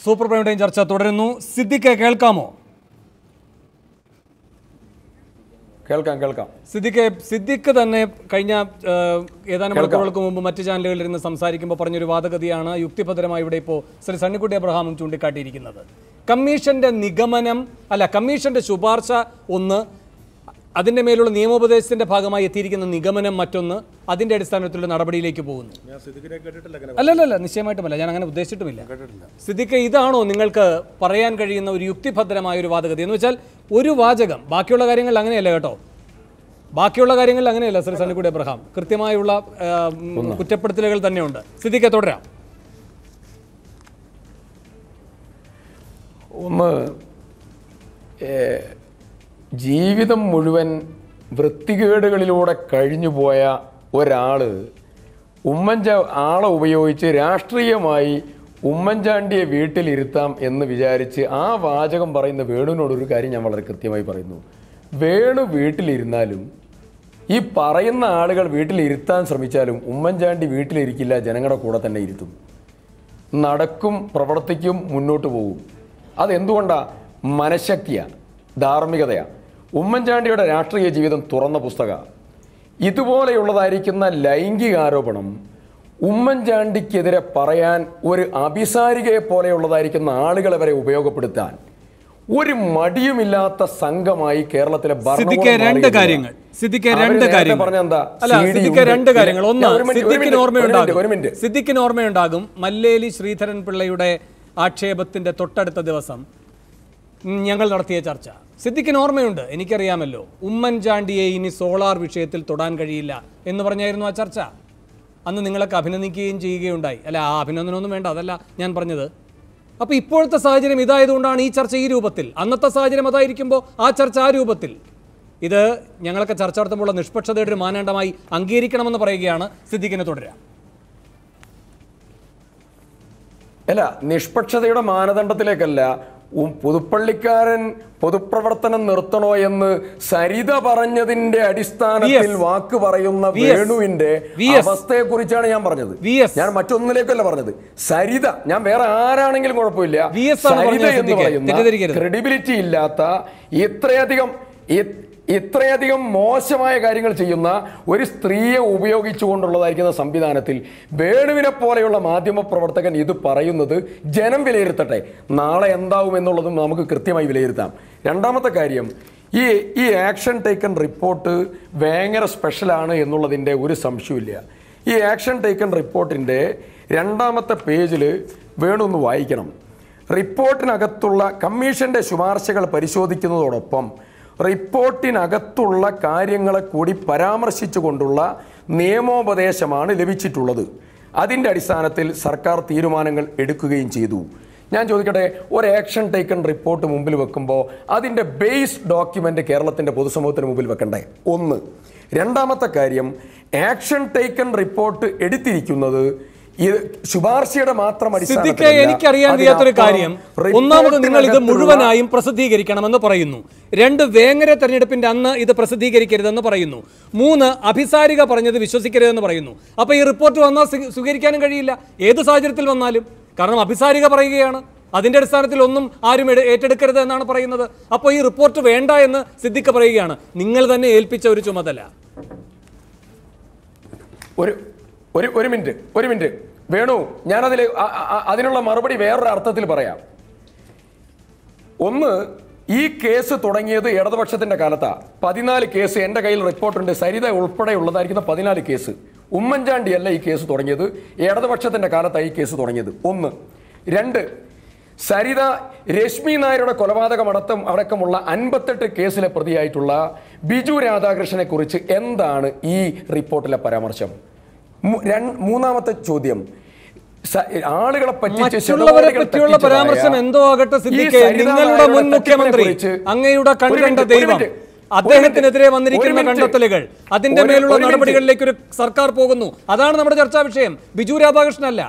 Super prime time ചർച്ച തുടരുന്നു സിദ്ദിഖെ കേൾക്കാമോ കേൾക്കാം കേൾക്കാം സിദ്ദിഖെ സിദ്ദിഖ് തന്നെ കഴിഞ്ഞ ആ, ഏതാനും മണിക്കൂറുകൾക്ക് മുമ്പ് മറ്റ് ചാനലുകളിൽ ഇരുന്ന് സംസാരിക്കുമ്പോൾ പറഞ്ഞൊരു വാദഗതിയാണ് യുക്തിഭദ്രമായി ഇവിടെ ഇപ്പോൾ ശ്രീ സണ്ണിക്കുട്ടി അബ്രഹാമും ചൂണ്ടിക്കാട്ടിയിരിക്കുന്നത് കമ്മീഷന്റെ നിഗമനം അല്ല കമ്മീഷന്റെ ശുപാർശ ഒന്ന് അതിന്റെ മേലുള്ള നിയമോപദേശത്തിന്റെ ഭാഗമായി എത്തിയിരിക്കുന്ന നിഗമനം മറ്റൊന്ന് അതിന്റെ അടിസ്ഥാനത്തിലുള്ള നടപടിയിലേക്ക് പോകുന്നു അല്ലല്ല നിശ്ചയമായിട്ടുമല്ല ഞാൻ അങ്ങനെ ഉദ്ദേശിച്ചിട്ടുമില്ല സിദ്ദിഖ് ഇതാണോ നിങ്ങൾക്ക് പറയാൻ കഴിയുന്ന ഒരു യുക്തിഭദ്രമായ ഒരു വാദഗതി എന്ന് വെച്ചാൽ ഒരു വാചകം ബാക്കിയുള്ള കാര്യങ്ങളിൽ അങ്ങനെയല്ല കേട്ടോ ബാക്കിയുള്ള കാര്യങ്ങളിൽ അങ്ങനെയല്ല ശ്രീ സണ്ണിക്കുടി അബ്രഹാം കൃത്യമായുള്ള ആ, ഉം, കുറ്റപ്പെടുത്തലുകൾ തന്നെയുണ്ട് സിദ്ദിഖെ തുടരാം ഒന്ന് ഏ, ജീവിതം മുഴുവൻ വൃത്തികേടുകളിലൂടെ കഴിഞ്ഞുപോയ ഒരാള് ഉമ്മൻചാ ആളെ ഉപയോഗിച്ച് രാഷ്ട്രീയമായി ഉമ്മൻചാണ്ടിയെ വീട്ടിലിരുത്താം എന്ന് വിചാരിച്ച് ആ വാചകം പറയുന്ന വേണുവിനോട് ഒരു കാര്യം ഞാൻ വളരെ കൃത്യമായി പറയുന്നു വേണു വീട്ടിലിരുന്നാലും ഈ പറയുന്ന ആളുകൾ വീട്ടിലിരുത്താൻ ശ്രമിച്ചാലും ഉമ്മൻചാണ്ടി വീട്ടിലിരിക്കില്ല ജനങ്ങളുടെ കൂടെ തന്നെ ഇരുത്തും നടക്കും പ്രവർത്തിക്കും മുന്നോട്ട് പോകും അതെന്തുകൊണ്ടാ മനഃശക്തിയാ ധാർമ്മികതയാ ഉമ്മൻചാണ്ടിയുടെ രാഷ്ട്രീയ ജീവിതം തുറന്ന പുസ്തക ഇതുപോലെയുള്ളതായിരിക്കുന്ന ലൈംഗികാരോപണം ഉമ്മൻചാണ്ടിക്കെതിരെ പറയാൻ ഒരു അഭിസാരികയെ പോലെയുള്ളതായിരിക്കുന്ന ആളുകളെ വരെ ഉപയോഗപ്പെടുത്താൻ ഒരു മടിയുമില്ലാത്ത സംഘമായി കേരളത്തിലെ ഭരണകൂടം സിദ്ദിഖെ രണ്ട് മാറിയിരിക്കുകയാണ്. കാര്യങ്ങൾ സിദ്ദിഖെ അവര് രണ്ട് നേരത്തെ കാര്യങ്ങൾ പറഞ്ഞെന്താ? അല്ല CD സിദ്ദിഖെ ഉണ്ട്. രണ്ട് കാര്യങ്ങൾ ഒന്ന് ഞാൻ ഒരു മിനിറ്റ്, ഒരു സിദ്ദിഖിന് മിനിറ്റ്, ഓർമ്മയുണ്ടാകും ഒരു മിനിറ്റ്. സിദ്ദിഖിന് ഓർമ്മയുണ്ടാകും മല്ലേലി ശ്രീധരൻ പിള്ളയുടെ ആക്ഷേപത്തിന്റെ തൊട്ടടുത്ത ദിവസം ഉം, ഞങ്ങൾ നടത്തിയ ചർച്ച സിദ്ദിഖിന് ഓർമ്മയുണ്ട് എനിക്കറിയാമല്ലോ ഉമ്മൻചാണ്ടിയെ ഇനി സോളാർ വിഷയത്തിൽ തൊടാൻ കഴിയില്ല എന്ന് പറഞ്ഞായിരുന്നു ആ ചർച്ച അന്ന് നിങ്ങളൊക്കെ അഭിനന്ദിക്കുകയും ചെയ്യുകയുണ്ടായി അല്ല ആ അഭിനന്ദനമൊന്നും വേണ്ട അതല്ല ഞാൻ പറഞ്ഞത് അപ്പോൾ ഇപ്പോഴത്തെ സാഹചര്യം ഇതായതുകൊണ്ടാണ് ഈ ചർച്ച ഈ രൂപത്തിൽ അന്നത്തെ സാഹചര്യം അതായിരിക്കുമ്പോൾ ആ ചർച്ച ആ രൂപത്തിൽ ഇത് ഞങ്ങളൊക്കെ ചർച്ച നടത്തുമ്പോൾ നിഷ്പക്ഷതയുടെ ഒരു മാനദണ്ഡമായി അംഗീകരിക്കണമെന്ന് പറയുകയാണ് സിദ്ദിഖിനെ തുടരാം അല്ല നിഷ്പക്ഷതയുടെ മാനദണ്ഡത്തിലേക്കല്ല ഉം പുതുപ്പള്ളിക്കാരൻ പൊതുപ്രവർത്തനം നിർത്തണോ എന്ന് സരിത പറഞ്ഞതിന്റെ അടിസ്ഥാനത്തിൽ VS. വാക്ക് പറയുന്ന VS. വേണുവിന്റെ VS. അവസ്ഥയെ കുറിച്ചാണ് ഞാൻ പറഞ്ഞത് VS. ഞാൻ മറ്റൊന്നിലേക്കല്ല പറഞ്ഞത് സരിത ഞാൻ വേറെ ആരാണെങ്കിലും കുഴപ്പമില്ല VS ആണ് സരിത പറഞ്ഞത് എന്ന് സിദ്ദിഖെ. പറയുന്ന തെറ്റിദ്ധരിക്കരുത്. ക്രെഡിബിലിറ്റി ഇല്ലാത്ത ഇത്രയധികം ഇ- ഇത്രയധികം മോശമായ കാര്യങ്ങൾ ചെയ്യുന്ന ഒരു സ്ത്രീയെ ഉപയോഗിച്ചുകൊണ്ടുള്ളതായിരിക്കുന്ന സംവിധാനത്തിൽ വേണുവിനെ പോലെയുള്ള മാധ്യമ പ്രവർത്തകൻ ഇത് പറയുന്നത് ജനം വിലയിരുത്തട്ടെ നാളെ എന്താവും എന്നുള്ളതും നമുക്ക് കൃത്യമായി വിലയിരുത്താം രണ്ടാമത്തെ കാര്യം ഈ ഈ ആക്ഷൻ ടേക്കൺ റിപ്പോർട്ട് ഭയങ്കര സ്പെഷ്യലാണ് എന്നുള്ളതിൻ്റെ ഒരു സംശയമില്ല ഈ ആക്ഷൻ ടേക്കൺ റിപ്പോർട്ടിൻ്റെ രണ്ടാമത്തെ പേജിൽ വേണു ഒന്ന് വായിക്കണം റിപ്പോർട്ടിനകത്തുള്ള കമ്മീഷന്റെ ശുപാർശകൾ പരിശോധിക്കുന്നതോടൊപ്പം റിപ്പോർട്ടിനകത്തുള്ള കാര്യങ്ങളെ കൂടി പരാമർശിച്ചുകൊണ്ടുള്ള നിയമോപദേശമാണ് ലഭിച്ചിട്ടുള്ളത് അതിൻ്റെ അടിസ്ഥാനത്തിൽ സർക്കാർ തീരുമാനങ്ങൾ എടുക്കുകയും ചെയ്തു ഞാൻ ചോദിക്കട്ടെ ഒരു ആക്ഷൻ ടേക്കൺ റിപ്പോർട്ട് മുമ്പിൽ വെക്കുമ്പോൾ അതിൻ്റെ ബേസ് ഡോക്യുമെൻ്റ് കേരളത്തിൻ്റെ പൊതുസമൂഹത്തിന് മുമ്പിൽ വെക്കണ്ടേ ഒന്ന് രണ്ടാമത്തെ കാര്യം ആക്ഷൻ ടേക്കൺ റിപ്പോർട്ട് എടുത്തിരിക്കുന്നത് ഇത് ശുപാർശയുടെ മാത്രം സിദ്ദിഖെ അടിസ്ഥാനത്തിലല്ല. എനിക്കറിയാൻ വയ്യാത്തൊരു കാര്യം അതിനപ്പുറം ഒന്നാമത് നിങ്ങൾ ഇത് റിപ്പോർട്ടിനകത്തുള്ള- മുഴുവനായും പ്രസിദ്ധീകരിക്കണമെന്ന് പറയുന്നു രണ്ട് വേങ്ങര തെരഞ്ഞെടുപ്പിന്റെ അന്ന് ഇത് പ്രസിദ്ധീകരിക്കരുതെന്ന് പറയുന്നു മൂന്ന് അഭിസാരിക പറഞ്ഞത് വിശ്വസിക്കരുതെന്ന് പറയുന്നു അപ്പൊ ഈ റിപ്പോർട്ട് വന്നാൽ സ്വീ- സ്വീകരിക്കാനും കഴിയില്ല ഏത് സാഹചര്യത്തിൽ വന്നാലും കാരണം അഭിസാരിക പറയുകയാണ് അതിന്റെ അടിസ്ഥാനത്തിൽ ഒന്നും ആരും എട്- ഏറ്റെടുക്കരുത് എന്നാണ് പറയുന്നത് അപ്പോൾ ഈ റിപ്പോർട്ട് വേണ്ട എന്ന് സിദ്ദിഖ് പറയുകയാണ് നിങ്ങൾ തന്നെ ഏൽപ്പിച്ച ഒരു ചുമതല ഒരു ഒരു ഒരു മിനിറ്റ് ഒരു മിനിറ്റ് വേണു ഞാനതിൽ അ- അ- അതിനുള്ള മറുപടി വേറൊരു അർത്ഥത്തിൽ പറയാം ഒന്ന് ഈ കേസ് തുടങ്ങിയത് ഇടതുപക്ഷത്തിന്റെ കാലത്താ പതിനാല് കേസ് എൻ്റെ കയ്യിൽ റിപ്പോർട്ടുണ്ട് സരിത ഉൾപ്പെടെയുള്ളതായിരിക്കുന്ന പതിനാല് കേസ് ഉമ്മൻചാണ്ടിയല്ല ഈ കേസ് തുടങ്ങിയത് ഇടതുപക്ഷത്തിന്റെ കാലത്താണ് ഈ കേസ് തുടങ്ങിയത് ഒന്ന് രണ്ട് സരിത രശ്മി നായരുടെ കൊലപാതകം അടക്കം അടക്കമുള്ള അൻപത്തെട്ട് കേസിലെ പ്രതിയായിട്ടുള്ള ബിജു രാധാകൃഷ്ണനെ കുറിച്ച് എന്താണ് ഈ റിപ്പോർട്ടിലെ പരാമർശം മു- രൺ- മൂന്നാമത്തെ ചോദ്യം സ- ആളുകളെ പറ്റിച്ച് മറ്റുള്ളവരെ ശതകോടികൾ പറ്റിയുള്ള തട്ടിച്ചതായ പരാമർശം എന്തോ ആകട്ടെ ഈ സിദ്ദിഖെ സരിത നിങ്ങളുടെ നായരുടെ മുൻ തട്ടിപ്പിനെ മുഖ്യമന്ത്രി കുറിച്ച് അങ്ങയുടെ ഒരു കൺകണ്ട മിനിറ്റ്, ഒരു ദൈവം മിനിറ്റ്, ഒരു അദ്ദേഹത്തിനെതിരെ മിനിറ്റ്, വന്നിരിക്കുന്ന ഒരു മിനിറ്റ്. കണ്ടെത്തലുകൾ അതിന്റെ ഒരു- മേലുള്ള ഒരു മിനിറ്റ്. നടപടികളിലേക്ക് ഒരു സർക്കാർ പോകുന്നു അതാണ് നമ്മുടെ ചർച്ചാ വിഷയം ബിജു രാധാകൃഷ്ണൻ അല്ല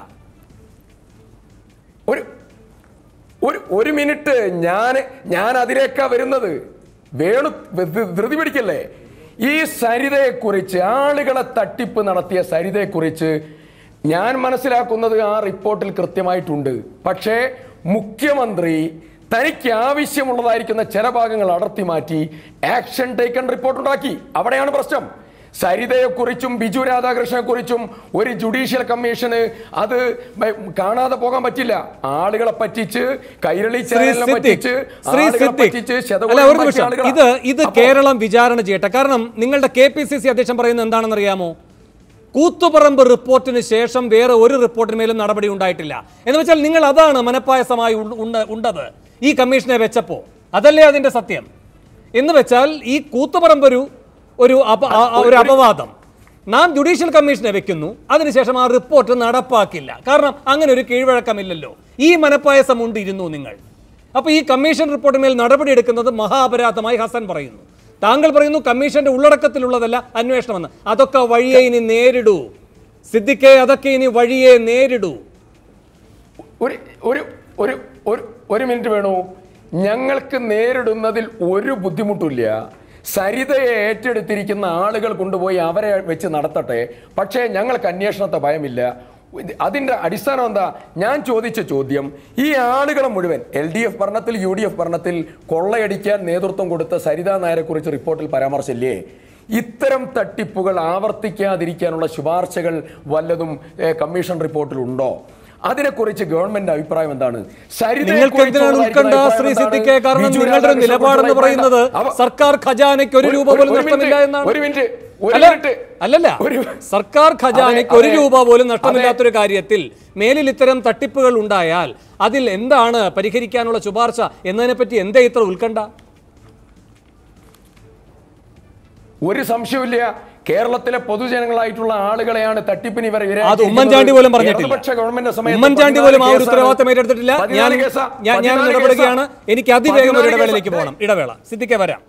ഒരു ഒരു ഒരു മിനിറ്റ് ഞാൻ ഞാൻ അതിലേക്കാ വരുന്നത് വേണു ധൃ- ധൃതി പിടിക്കല്ലേ ഈ സരിതയെക്കുറിച്ച് ആളുകളെ തട്ടിപ്പ് നടത്തിയ സരിതയെക്കുറിച്ച് ഞാൻ മനസ്സിലാക്കുന്നത് ആ റിപ്പോർട്ടിൽ കൃത്യമായിട്ടുണ്ട് പക്ഷേ മുഖ്യമന്ത്രി തനിക്ക് ആവശ്യമുള്ളതായിരിക്കുന്ന ചില ഭാഗങ്ങൾ അടർത്തി മാറ്റി ആക്ഷൻ ടേക്കൺ റിപ്പോർട്ട് ഉണ്ടാക്കി അവിടെയാണ് പ്രശ്നം സരിതയെക്കുറിച്ചും ബിജു രാധാകൃഷ്ണനെക്കുറിച്ചും ഒരു ജുഡീഷ്യൽ കമ്മീഷന് അത് ബ- കാണാതെ പോകാൻ പറ്റില്ല ആളുകളെ പറ്റിച്ച് കൈരളി ശ്രീ ചാനലിനെ സിദ്ദിഖ് പറ്റിച്ച് ശ്രീ ആളുകളെ സിദ്ദിഖ് പറ്റിച്ച് അല്ല ശതമാനം ഒരു മറ്റു നിമിഷം ആളുകളെ- ഇത് ഇത് അപ്പോ- കേരളം വിചാരണ ചെയ്യട്ടെ കാരണം നിങ്ങളുടെ കെ പി സി സി അധ്യക്ഷൻ പറയുന്നത് എന്താണെന്ന് അറിയാമോ കൂത്തുപറമ്പ് റിപ്പോർട്ടിന് ശേഷം വേറെ ഒരു റിപ്പോർട്ടിന്മേലും നടപടി ഉണ്ടായിട്ടില്ല എന്ന് വെച്ചാൽ നിങ്ങൾ അതാണ് മനപ്പായസമായി ഉണ്ട- ഉണ്ട- ഉണ്ടത് ഈ കമ്മീഷനെ വെച്ചപ്പോ അതല്ലേ അതിന്റെ സത്യം എന്ന് വെച്ചാൽ ഈ കൂത്തുപറമ്പ് ഒരു ഒരു അപ- ആ- ആ- ഒരു അപവാദം നാം ജുഡീഷ്യൽ കമ്മീഷനെ വെക്കുന്നു അതിനുശേഷം ആ റിപ്പോർട്ട് നടപ്പാക്കില്ല കാരണം അങ്ങനെ ഒരു കീഴ്വഴക്കമില്ലല്ലോ ഈ മനപ്പായസം ഉണ്ടിരുന്നു നിങ്ങൾ അപ്പൊ ഈ കമ്മീഷൻ റിപ്പോർട്ടിന്മേൽ നടപടിയെടുക്കുന്നത് മഹാപരാധമായി ഹസൻ പറയുന്നു താങ്കൾ പറയുന്നു കമ്മീഷന്റെ ഉള്ളടക്കത്തിലുള്ളതല്ല അന്വേഷണമെന്ന് അതൊക്കെ വഴിയെ ഇനി നേരിടൂ സിദ്ദിഖെ അതൊക്കെ ഇനി വഴിയെ നേരിടൂ ഒരു ഒരു ഒരു ഒരു ഒരു മിനിറ്റ് വേണു ഞങ്ങൾക്ക് നേരിടുന്നതിൽ ഒരു ബുദ്ധിമുട്ടില്ല സരിതയെ ഏറ്റെടുത്തിരിക്കുന്ന ആളുകൾ കൊണ്ടുപോയി അവരെ വെച്ച് നടത്തട്ടെ പക്ഷേ ഞങ്ങൾക്ക് അന്വേഷണത്തെ ഭയമില്ല ഇത് അതിന്റെ അടിസ്ഥാനം എന്താ ഞാൻ ചോദിച്ച ചോദ്യം ഈ ആളുകളെ മുഴുവൻ എൽ ഡി എഫ് ഭരണത്തിൽ യു ഡി എഫ് ഭരണത്തിൽ കൊള്ളയടിക്കാൻ നേതൃത്വം കൊടുത്ത സരിതാ നായരെ കുറിച്ച് റിപ്പോർട്ടിൽ പരാമർശമില്ലേ ഇത്തരം തട്ടിപ്പുകൾ ആവർത്തിക്കാതിരിക്കാനുള്ള ശുപാർശകൾ വല്ലതും ഏ, കമ്മീഷൻ റിപ്പോർട്ടിലുണ്ടോ അതിനെക്കുറിച്ച് ഗവൺമെന്റ് അഭിപ്രായം എന്താണ് സരിതയെ നിങ്ങൾക്ക് എന്തിനാണ് കുറിച്ചുള്ള ഉത്കണ്ഠ അഭിപ്രായം ശ്രീ എന്താണ്? സിദ്ദിഖെ കാരണം ബിജു നിങ്ങളുടെ ഒരു രാധാകൃഷ്ണനെ നിലപാടെന്ന് കുറിച്ചുള്ള പറയുന്നത് അവ- സർക്കാർ ഖജാനയ്ക്ക് ഒരു ഒരു- രൂപ ഒരു- പോലും ഒരു നഷ്ടമില്ല മിനിറ്റ്, എന്നാണ് ഒരു മിനിറ്റ് ഒരു അല്ല മിനിറ്റ് അല്ലല്ല ഒരു- സർക്കാർ ഖജാനയ്ക്ക് അതെ, ഒരു അതെ. രൂപ പോലും അതെ. നഷ്ടമില്ലാത്തൊരു കാര്യത്തിൽ മേലിൽ ഇത്തരം തട്ടിപ്പുകൾ ഉണ്ടായാൽ അതിൽ എന്താണ് പരിഹരിക്കാനുള്ള ശുപാർശ എന്നതിനെപ്പറ്റി എന്തേ ഇത്ര ഉത്കണ്ഠ ഒരു സംശയമില്ല കേരളത്തിലെ പൊതുജനങ്ങളായിട്ടുള്ള ആളുകളെയാണ് തട്ടിപ്പിന് ഇവർ അത് ഉമ്മൻചാണ്ടി പോലും പറഞ്ഞിട്ടില്ല ഇടതുപക്ഷ ഗവൺമെന്റ് സമയത്ത് ഉമ്മൻചാണ്ടി പോലും ആ ഒരു പതിനാല് ഉത്തരവാദിത്തം ഏറ്റെടുത്തിട്ടില്ല ഞാൻ പതിനാല് കേസാ, ഞാൻ ഞാൻ പതിനാല് ഇടപെടുകയാണ് കേസാ. എനിക്ക് അതിവേഗം ഒരു പതിനാല് ഇടവേളയിലേക്ക് കേസാ. പോകണം ഇടവേള സിദ്ദിഖെ വരാം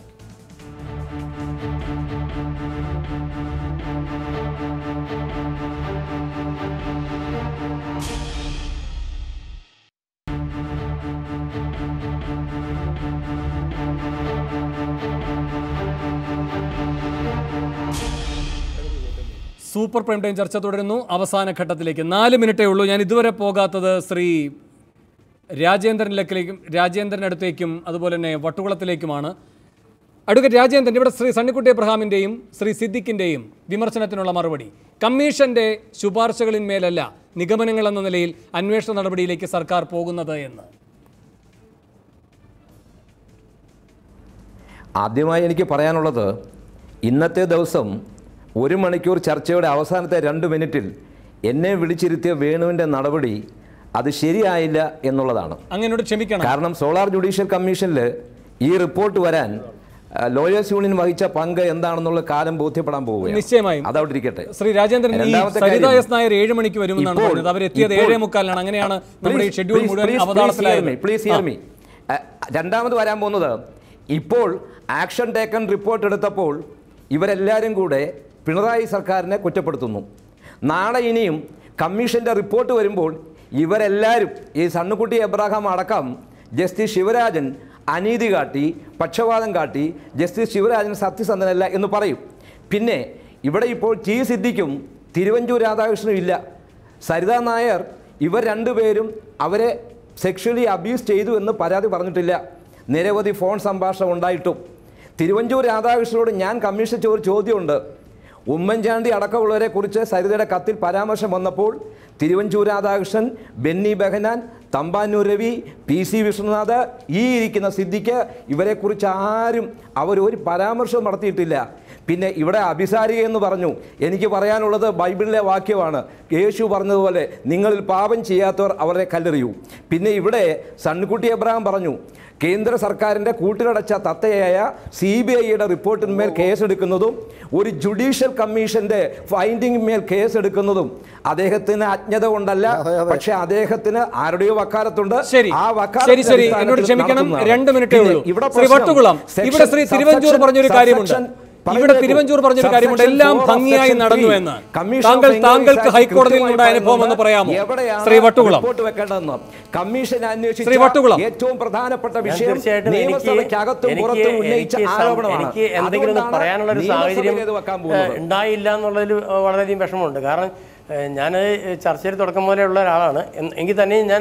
സൂപ്പർ പ്രൈം ടൈം ചർച്ച തുടരുന്നു അവസാന ഘട്ടത്തിലേക്ക് നാല് മിനിറ്റേ ഉള്ളൂ ഞാൻ ഇതുവരെ പോകാത്തത് ശ്രീ രാജേന്ദ്രനിലേക്കും രാജേന്ദ്രനടുത്തേക്കും അതുപോലെ തന്നെ വട്ടുകുളത്തിലേക്കുമാണ് അഡ്വക്കേറ്റ് രാജേന്ദ്രൻ ഇവിടെ ശ്രീ സണ്ണിക്കുട്ടി എബ്രഹാമിൻ്റെയും ശ്രീ സിദ്ദിഖിൻ്റെയും വിമർശനത്തിനുള്ള മറുപടി കമ്മീഷന്റെ ശുപാർശകളിന്മേലല്ല നിഗമനങ്ങൾ എന്ന നിലയിൽ അന്വേഷണ നടപടിയിലേക്ക് സർക്കാർ പോകുന്നത് എന്ന് ആദ്യമായി എനിക്ക് പറയാനുള്ളത് ഇന്നത്തെ ദിവസം ഒരു മണിക്കൂർ ചർച്ചയുടെ അവസാനത്തെ രണ്ട് മിനിറ്റിൽ എന്നെ വിളിച്ചിരുത്തിയ വേണുവിൻ്റെ നടപടി അത് ശരിയായില്ല എന്നുള്ളതാണ് അങ്ങനോട് ക്ഷമിക്കണം കാരണം സോളാർ ജുഡീഷ്യൽ കമ്മീഷനിൽ ഈ റിപ്പോർട്ട് വരാൻ ആ, ലോയേഴ്സ് യൂണിയൻ വഹിച്ച പങ്ക് എന്താണെന്നുള്ള കാലം ബോധ്യപ്പെടാൻ പോവുകയാണ് നിശ്ചയമായും അതവിടെ ഇരിക്കട്ടെ ശ്രീ രാജേന്ദ്രൻ ഈ രണ്ടാമത്തെ സരിത കാര്യം, എസ് നായർ ഏഴ് മണിക്ക് വരുമെന്നാണ് ഇപ്പോൾ- പറഞ്ഞത് അവരെത്തിയത് ഇപ്പോൾ- ഏഴേ മുക്കാലിനാണ് അങ്ങനെയാണ് നമ്മുടെ ഈ Please, ഷെഡ്യൂൾ please, മുഴുവൻ please, please hear അവതാളത്തിലായത് me, please hear me. അഹ് രണ്ടാമത് വരാൻ പോകുന്നത് ഇപ്പോൾ ആക്ഷൻ ടേക്കൺ റിപ്പോർട്ട് എടുത്തപ്പോൾ ഇവരെല്ലാവരും കൂടെ പിണറായി സർക്കാരിനെ കുറ്റപ്പെടുത്തുന്നു നാളെ ഇനിയും കമ്മീഷന്റെ റിപ്പോർട്ട് വരുമ്പോൾ ഇവരെല്ലാവരും ഈ സണ്ണുകുട്ടി എബ്രാഹാം അടക്കം ജസ്റ്റിസ് ശിവരാജൻ അനീതി കാട്ടി പക്ഷപാതം കാട്ടി ജസ്റ്റിസ് ശിവരാജൻ സത്യസന്ധനല്ല എന്ന് പറയും പിന്നെ ഇവിടെ ഇപ്പോൾ ടി സിദ്ദിഖും തിരുവഞ്ചൂർ രാധാകൃഷ്ണനും ഇല്ല സരിതാ നായർ ഇവർ രണ്ടുപേരും അവരെ സെക്ഷലി അബ്യൂസ് ചെയ്തു എന്ന് പരാതി പറഞ്ഞിട്ടില്ല നിരവധി ഫോൺ സംഭാഷണം ഉണ്ടായിട്ടും തിരുവഞ്ചൂർ രാധാകൃഷ്ണനോട് ഞാൻ കമ്മീഷൻ ഒരു ചോദ്യമുണ്ട് ഉമ്മൻചാണ്ടി അടക്കമുള്ളവരെ കുറിച്ച് സരിതയുടെ കത്തിൽ പരാമർശം വന്നപ്പോൾ തിരുവഞ്ചൂർ രാധാകൃഷ്ണൻ ബെന്നി ബെഹനാൻ തമ്പാനൂർ രവി പി സി വിഷ്ണുനാഥ് ഈ ഇരിക്കുന്ന സിദ്ദിഖ് ഇവരെക്കുറിച്ച് ആരും അവരൊരു പരാമർശവും നടത്തിയിട്ടില്ല പിന്നെ ഇവിടെ അഭിസാരിക എന്ന് പറഞ്ഞു എനിക്ക് പറയാനുള്ളത് ബൈബിളിലെ വാക്യമാണ് യേശു പറഞ്ഞതുപോലെ നിങ്ങളിൽ പാപം ചെയ്യാത്തവർ അവരെ കല്ലെറിയൂ പിന്നെ ഇവിടെ സണ്ണിക്കുട്ടി എബ്രഹാം പറഞ്ഞു കേന്ദ്ര സർക്കാരിൻ്റെ കൂട്ടിലടച്ച തത്തയായ സി ബി ഐയുടെ റിപ്പോർട്ടിന്മേൽ കേസെടുക്കുന്നതും ഒരു ജുഡീഷ്യൽ കമ്മീഷന്റെ ഫൈൻഡിങ്ങിന്മേൽ കേസെടുക്കുന്നതും അദ്ദേഹത്തിന് അജ്ഞത കൊണ്ടല്ല പക്ഷെ അദ്ദേഹത്തിന് ആരുടെയോ വക്കാലത്തുണ്ട് ശരി ആ ശരി ശരി വക്കാലത്തിന്റെ എന്നോട് അടിസ്ഥാനത്തിൽ ക്ഷമിക്കണം നടത്തുന്നതാണ്. രണ്ട് മിനിറ്റേ പിന്നെ ഉള്ളൂ ഇവിടെ ശ്രീ പ്രശ്നം വട്ടുകുളം section- ഇവിടെ ശ്രീ തിരുവഞ്ചൂർ subsection- പറഞ്ഞൊരു കാര്യമുണ്ട് subsection ഇവിടെ പറയുന്നത് തിരുവഞ്ചൂർ പറഞ്ഞൊരു കാര്യമുണ്ട് subsection എല്ലാം four of ഭംഗിയായി section നടന്നു three. എന്ന് Commission താങ്കൾ of Inquiry താങ്കൾക്ക് Act ഹൈക്കോടതിയിൽ നിന്നുള്ള കൃത്യമായി അനുഭവം എന്ന് പറയുന്നത് പറയാമോ എവിടെയാണ് ശ്രീ വട്ടുകുളം റിപ്പോർട്ട് വെക്കേണ്ടതെന്ന് കമ്മീഷൻ അന്വേഷിച്ച ശ്രീ വട്ടുകുളം. ഏറ്റവും പ്രധാനപ്പെട്ട ഞാൻ വിഷയം തീർച്ചയായിട്ടും എനിക്ക് നിയമസഭയ്ക്കകത്തും എനിക്ക് പുറത്തും ഉന്നയിച്ച എനിക്ക് സം- ആരോപണമാണ് എനിക്ക് എന്തെങ്കിലും ഒന്ന് അതുകൊണ്ടാണ് പറയാനുള്ള ഒരു സാഹചര്യം നിയമസഭയിൽ ഇത് വെക്കാൻ പോകുന്നത്. ഏഹ്, ഉണ്ടായില്ല എന്നുള്ളതിൽ വളരെയധികം വിഷമമുണ്ട് കാരണം ഞാൻ ചർച്ചയിൽ തുടക്കം പോലെയുള്ള ഒരാളാണ് എന്ന് എങ്കിൽ തന്നെയും ഞാൻ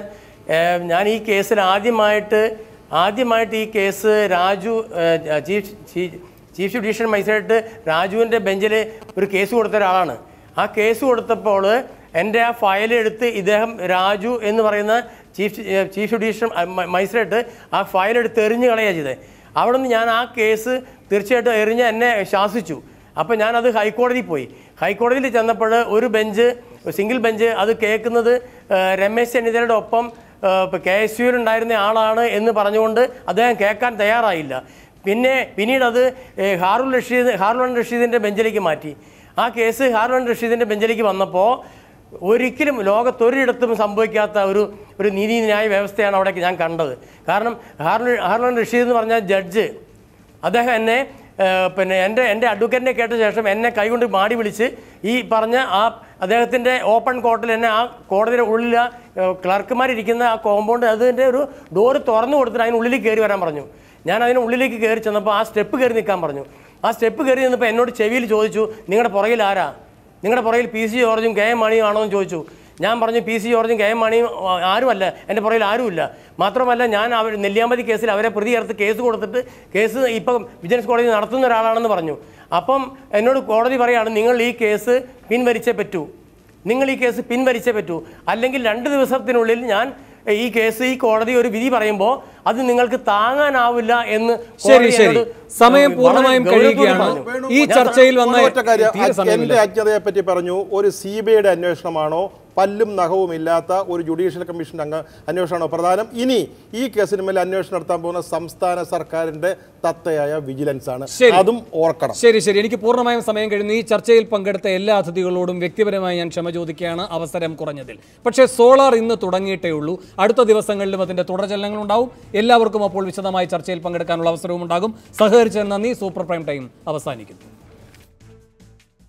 ഏഹ്, ഞാൻ ഈ കേസിൽ ആദ്യമായിട്ട് ആദ്യമായിട്ട് ഈ കേസ് രാജു ഏഹ്, ചീഫ് ചീ- ചീഫ് ജുഡീഷ്യൽ മജിസ്ട്രേറ്റ് രാജുവിൻ്റെ ബെഞ്ചിൽ ഒരു കേസ് കൊടുത്ത ഒരാളാണ് ആ കേസ് കൊടുത്തപ്പോൾ എൻ്റെ ആ ഫയൽ എടുത്ത് ഇദ്ദേഹം രാജു എന്ന് പറയുന്ന ചീഫ് ഏഹ്, ചീഫ് ജുഡീഷ്യൽ മ- മജിസ്ട്രേറ്റ് ആ ഫയൽ എടുത്ത് എറിഞ്ഞ് കളയുക ചെയ്തത് അവിടെ നിന്ന് ഞാൻ ആ കേസ് തീർച്ചയായിട്ടും എറിഞ്ഞ് എന്നെ ശാസിച്ചു അപ്പോൾ ഞാനത് ഹൈക്കോടതിയിൽ പോയി ഹൈക്കോടതിയിൽ ചെന്നപ്പോൾ ഒരു ബെഞ്ച് സിംഗിൾ ബെഞ്ച് അത് കേൾക്കുന്നത് ഏഹ്, രമേശ് ചെന്നിത്തലയുടെ ഒപ്പം ഇപ്പോൾ കെ എസ് യുവിലുണ്ടായിരുന്ന ആളാണ് എന്ന് പറഞ്ഞുകൊണ്ട് അദ്ദേഹം കേൾക്കാൻ തയ്യാറായില്ല പിന്നെ പിന്നീട് അത് ഏഹ്, ഹാറുൽ റഷീദ് ഹാറുൽ റഷീദിൻ്റെ ബെഞ്ചിലേക്ക് മാറ്റി ആ കേസ് ഹാറുൽ റഷീദിൻ്റെ ബെഞ്ചിലേക്ക് വന്നപ്പോൾ ഒരിക്കലും ലോകത്തൊരിടത്തും സംഭവിക്കാത്ത ഒരു ഒരു നീതിന്യായ വ്യവസ്ഥയാണ് അവിടെ ഞാൻ കണ്ടത് കാരണം ഹാർലൻ ഹാർലൻ റഷീദ് എന്ന് പറഞ്ഞ ജഡ്ജ് അദ്ദേഹം എന്നെ ഏഹ്, പിന്നെ എൻ്റെ എൻ്റെ അഡ്വക്കേറ്റിനെ കേട്ട ശേഷം എന്നെ കൈകൊണ്ട് മാടി വിളിച്ച് ഈ പറഞ്ഞ ആ അദ്ദേഹത്തിൻ്റെ ഓപ്പൺ കോർട്ടിൽ എന്നെ ആ കോടതിയുടെ ഉള്ളിൽ ആ, ഏഹ്, ക്ലർക്കുമാരിരിക്കുന്ന ആ കോമ്പൗണ്ട് അതിൻ്റെ ഒരു ഡോറ് തുറന്നു കൊടുത്തിട്ട് അതിനുള്ളിൽ കയറി വരാൻ പറഞ്ഞു ഞാൻ അതിന് ഉള്ളിലേക്ക് കയറി ചെന്നപ്പോൾ ആ സ്റ്റെപ്പ് കയറി നിൽക്കാൻ പറഞ്ഞു ആ സ്റ്റെപ്പ് കയറി നിന്നപ്പോൾ എന്നോട് ചെവിയിൽ ചോദിച്ചു നിങ്ങളുടെ പുറകിൽ ആരാ നിങ്ങളുടെ പുറകിൽ പി സി ജോർജും കെ എം മണിയും ആണോ എന്ന് ചോദിച്ചു ഞാൻ പറഞ്ഞു പി സി ജോർജും കെ എം മണിയും ആ, ആരുമല്ല എൻ്റെ പുറകിൽ ആരുമില്ല മാത്രമല്ല ഞാൻ അവർ നെല്ലിയാമ്പതി കേസിൽ അവരെ പ്രതി ചേർത്ത് കേസ് കൊടുത്തിട്ട് കേസ് ഇപ്പം വിജിലൻസ് കോടതി നടത്തുന്ന ഒരാളാണെന്ന് പറഞ്ഞു അപ്പം എന്നോട് കോടതി പറയാണ് നിങ്ങൾ ഈ കേസ് പിൻവലിച്ചേ പറ്റൂ നിങ്ങൾ ഈ കേസ് പിൻവലിച്ചേ പറ്റൂ അല്ലെങ്കിൽ രണ്ട് ദിവസത്തിനുള്ളിൽ ഞാൻ ഈ കേസ് ഈ കോടതി ഒരു വിധി പറയുമ്പോൾ അത് നിങ്ങൾക്ക് താങ്ങാനാവില്ല എന്ന് ശരി കോടതി ശരി എന്നോട് സമയം വളരെ പൂർണ്ണമായും ഗൗരവത്തോടെ കഴിയുകയാണ് പറഞ്ഞു. ഈ ചർച്ചയിൽ വന്ന ഒറ്റ കാര്യം തീരെ സമയമില്ല. എന്റെ അജ്ഞതയെ പറ്റി പറഞ്ഞു ഒരു സി ബി ഐയുടെ അന്വേഷണമാണോ പല്ലും നഖവും ഇല്ലാത്ത ഒരു ജുഡീഷ്യൽ കമ്മീഷൻ അംഗ അന്വേഷണമാണോ പ്രധാനം ഇനി ഈ കേസിന് മേൽ അന്വേഷണം നടത്താൻ പോകുന്ന സംസ്ഥാന സർക്കാരിന്റെ തത്തയായ വിജിലൻസ് ആണ് ശരി. അതും ഓർക്കണം ശരി ശരി എനിക്ക് പൂർണ്ണമായും സമയം കഴിഞ്ഞു ഈ ചർച്ചയിൽ പങ്കെടുത്ത എല്ലാ അതിഥികളോടും വ്യക്തിപരമായി ഞാൻ ക്ഷമ ചോദിക്കുകയാണ് അവസരം കുറഞ്ഞതിൽ പക്ഷേ സോളാർ ഇന്ന് തുടങ്ങിയിട്ടേ ഉള്ളൂ അടുത്ത ദിവസങ്ങളിലും അതിന്റെ തുടർചലനങ്ങൾ ഉണ്ടാവും എല്ലാവർക്കും അപ്പോൾ വിശദമായി ചർച്ചയിൽ പങ്കെടുക്കാനുള്ള അവസരവും ഉണ്ടാകും സഹകരിച്ചതിന് നന്ദി സൂപ്പർ പ്രൈം ടൈം അവസാനിക്കുന്നു